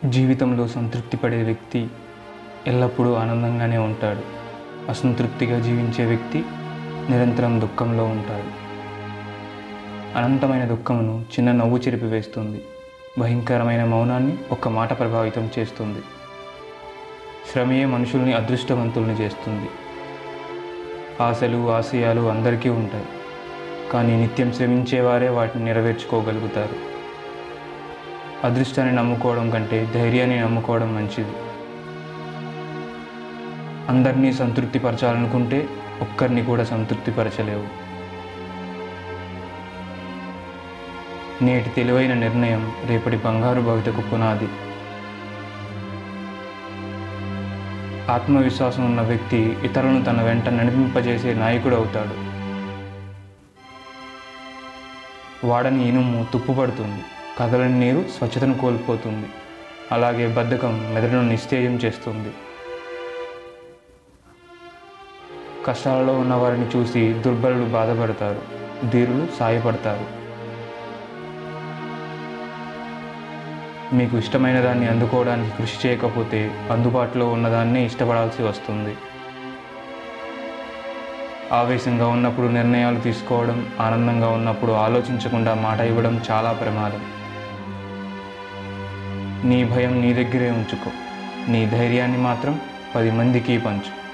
జీవితంలో సంతృప్తి పడే వ్యక్తి ఎల్లప్పుడూ ఆనందంగానే ఉంటాడు అసంతృప్తిగా జీవించే వ్యక్తి నిరంతరం దుఃఖంలో ఉంటాడు అనంతమైన దుఃఖమును చిన్న నవ్వు చెరిపివేస్తుంది భయంకరమైన మౌనాన్ని ఒక్క మాట ప్రభావితం చేస్తుంది శ్రమయే మనుషుల్ని అదృష్టవంతుల్ని చేస్తుంది ఆశలు ఆశయాలు అందరికీ ఉంటాయి కానీ నిత్యం శ్రమించేవారే వాటిని నెరవేర్చుకోగలుగుతారు అదృష్టాన్ని నమ్ముకోవడం కంటే ధైర్యాన్ని నమ్ముకోవడం మంచిది అందరినీ సంతృప్తి పరచాలనుకుంటే ఒక్కరిని కూడా సంతృప్తి పరచలేవు నేటి తెలివైన నిర్ణయం రేపటి బంగారు భవితకు పునాది ఆత్మవిశ్వాసం ఉన్న వ్యక్తి ఇతరులను తన వెంట నడిపింపజేసే నాయకుడు అవుతాడు వాడని ఇనుము తుప్పుపడుతుంది కదలని నీరు స్వచ్ఛతను కోల్పోతుంది అలాగే బద్ధకం మెదడును నిస్తేజం చేస్తుంది కష్టాలలో ఉన్న వారిని చూసి దుర్బలులు బాధపడతారు ధీరులు సాయపడతారు మీకు ఇష్టమైన దాన్ని అందుకోవడానికి కృషి చేయకపోతే అందుబాటులో ఉన్నదాన్నే ఇష్టపడాల్సి వస్తుంది ఆవేశంగా ఉన్నప్పుడు నిర్ణయాలు తీసుకోవడం ఆనందంగా ఉన్నప్పుడు ఆలోచించకుండా మాట ఇవ్వడం చాలా ప్రమాదం నీ భయం నీ దగ్గరే ఉంచుకో నీ ధైర్యాన్ని మాత్రం పది మందికి పంచు